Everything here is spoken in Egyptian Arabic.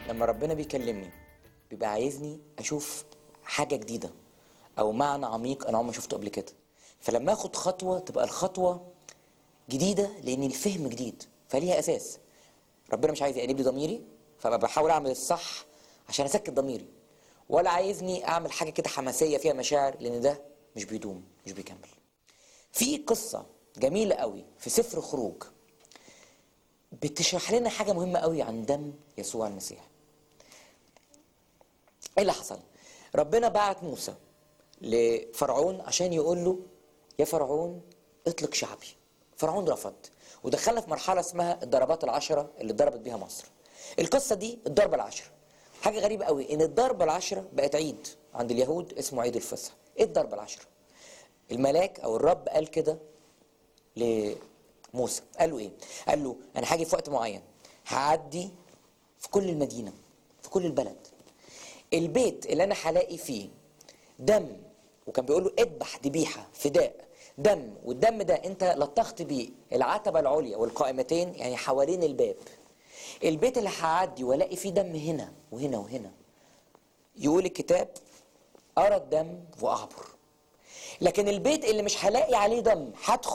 لما ربنا بيكلمني بيبقى عايزني اشوف حاجه جديده او معنى عميق انا عمري ما شفته قبل كده فلما اخد خطوه تبقى الخطوه جديده لان الفهم جديد فليها اساس ربنا مش عايز يقلب لي ضميري فبقى بحاول اعمل الصح عشان اسكت ضميري ولا عايزني اعمل حاجه كده حماسيه فيها مشاعر لان ده مش بيدوم مش بيكمل في قصه جميله قوي في سفر خروج بتشرح لنا حاجه مهمه قوي عن دم يسوع المسيح ايه اللي حصل ربنا بعت موسى لفرعون عشان يقول له يا فرعون اطلق شعبي فرعون رفض ودخلنا في مرحله اسمها الضربات العشره اللي اتضربت بيها مصر القصه دي الضربه العشره حاجه غريبه قوي ان الضربه العشره بقت عيد عند اليهود اسمه عيد الفصح ايه الضربه العشره الملاك او الرب قال كده لموسى قال له ايه قال له انا هاجي في وقت معين هعدي في كل المدينه في كل البلد البيت اللي انا هلاقي فيه دم وكان بيقول له اذبح ذبيحه فداء دم والدم ده انت لطخت بيه العتبه العليا والقائمتين يعني حوالين الباب البيت اللي هعدي والاقي فيه دم هنا وهنا وهنا يقول الكتاب ارى الدم واعبر لكن البيت اللي مش هلاقي عليه دم هدخل